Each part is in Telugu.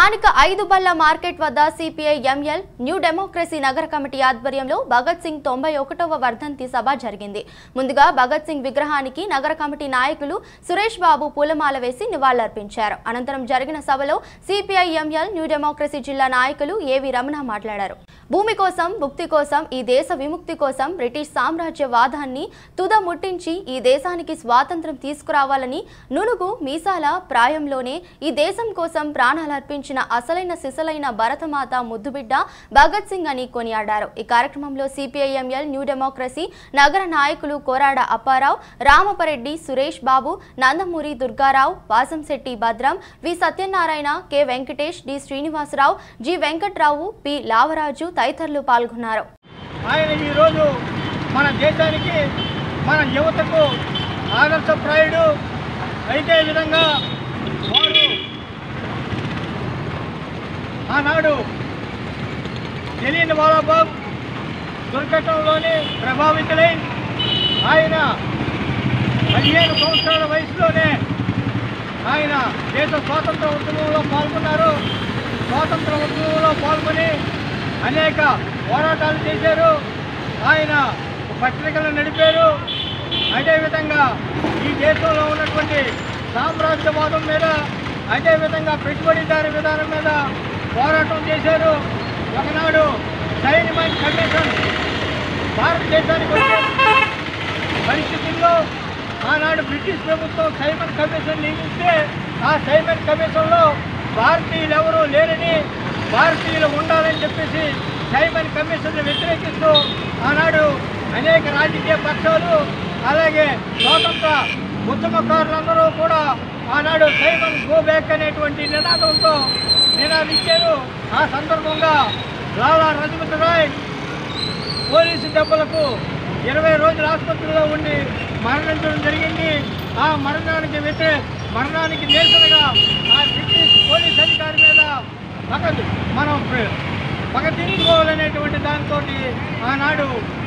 స్థానిక ఐదు బల్ల మార్కెట్ వద్ద సిపిఐ ఎంఎల్ న్యూ డెమోక్రసీ నగర కమిటీ ఆధ్వర్యంలో భగత్ సింగ్ తొంభై ఒకటవ వర్ధంతి సభ జరిగింది ముందుగా భగత్ సింగ్ విగ్రహానికి నగర కమిటీ నాయకులు సురేష్ బాబు పూలమాల వేసి నివాళులర్పించారు అనంతరం జరిగిన సభలో సిపిఐ ఎంఎల్ న్యూ డెమోక్రసీ జిల్లా నాయకులు ఏవి రమణ మాట్లాడారు భూమి కోసం ముక్తి కోసం ఈ దేశ విముక్తి కోసం బ్రిటిష్ సామ్రాజ్యవాదాన్ని తుద ముట్టించి ఈ దేశానికి స్వాతంత్రం తీసుకురావాలని నునుగు మీసాల ప్రాయంలోనే ఈ దేశం కోసం ప్రాణాలర్పించిన అసలైన సిసలైన భరతమాత ముద్దుబిడ్డ భగత్ సింగ్ అని కొనియాడారు ఈ కార్యక్రమంలో సిపిఐఎంఎల్ న్యూ డెమోక్రసీ నగర నాయకులు కోరాడ అప్పారావు రామపరెడ్డి సురేష్ బాబు Nandamuri Durgarao Vasamsetti Bhadram V Satyanarayana K Venkatesh D Srinivasarao G Venkatrao P Lavaraju తదితరులు పాల్గొన్నారు ఆయన ఈరోజు మన దేశానికి మన యువతకు ఆదర్శప్రాయుడు అయితే విధంగా వారు ఆనాడు తెలియని బాలాబాబు దుర్ఘటనలోనే ప్రభావితులై ఆయన పదిహేను సంవత్సరాల వయసులోనే ఆయన దేశ స్వాతంత్ర ఉద్యమంలో పాల్గొన్నారు స్వాతంత్ర ఉద్యమంలో పాల్గొని అనేక పోరాటాలు చేశారు ఆయన పత్రికలు నడిపారు అదేవిధంగా ఈ దేశంలో ఉన్నటువంటి సామ్రాజ్యవాదం మీద అదేవిధంగా పెట్టుబడిదారి విధానం మీద పోరాటం చేశారు ఒకనాడు సైన్యమైన కమిషన్ భారతదేశానికి వచ్చే పరిస్థితుల్లో ఆనాడు బ్రిటిష్ ప్రభుత్వం సైమన్ కమిషన్ నియమిస్తే ఆ సైమన్ కమిషన్లో భారతీయులు ఎవరూ లేరని భారతీయులు ఉండాలని చెప్పేసి సైమన్ కమిషన్ వ్యతిరేకిస్తూ ఆనాడు అనేక రాజకీయ పక్షాలు అలాగే స్వాతంత్ర ఉద్యమకారులందరూ కూడా ఆనాడు సైమన్ గో బ్యాక్ అనేటువంటి నినాదంతో నినాదించారు ఆ సందర్భంగా లాలా రజపతి రాయ్ పోలీసు దెబ్బలకు ఇరవై రోజులు ఆసుపత్రిలో ఉండి మరణించడం జరిగింది ఆ మరణానికి వ్యతిరే మరణానికి నిరసనగా ఆ బ్రిటిష్ పోలీస్ అధికారి మీద పగ మనం ప్ర- పగ తీర్చుకోవాలనేటువంటి దాంతో ఆనాడు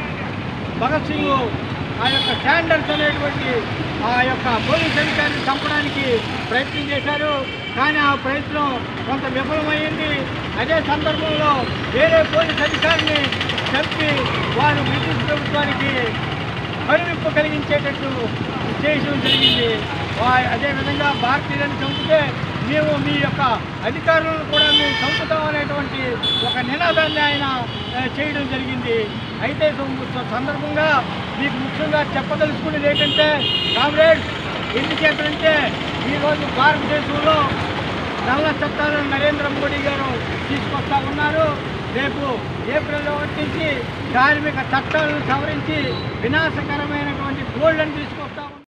భగత్ సింగ్ ఆ యొక్క స్టాండర్డ్స్ అనేటువంటి ఆ యొక్క పోలీస్ అధికారిని చంపడానికి ప్రయత్నం చేశారు కానీ ఆ ప్రయత్నం కొంత విఫలమైంది అదే సందర్భంలో వేరే పోలీస్ అధికారిని చంపి వారు బ్రిటిష్ ప్రభుత్వానికి కనువిప్పు కలిగించేటట్టు చేయడం జరిగింది వా- అదేవిధంగా భారతీయులను చంపితే మేము మీ యొక్క అధికారులను కూడా మేము చంపుతాం అనేటువంటి ఒక నినాదాన్ని ఆయన ఆ, చేయడం జరిగింది అయితే సం- సందర్భంగా మీకు ముఖ్యంగా చెప్పదలుచుకునేది ఏంటంటే కామ్రేడ్స్ ఎందుచేతంటే ఈరోజు భారతదేశంలో నల్ల చట్టాలను నరేంద్ర మోడీ గారు తీసుకొస్తా ఉన్నారు రేపు ఏప్రిల్ ఒకటి నుంచి కార్మిక చట్టాలను సవరించి వినాశకరమైనటువంటి గోల్డ్ని తీసుకొస్తా ఉన్నారు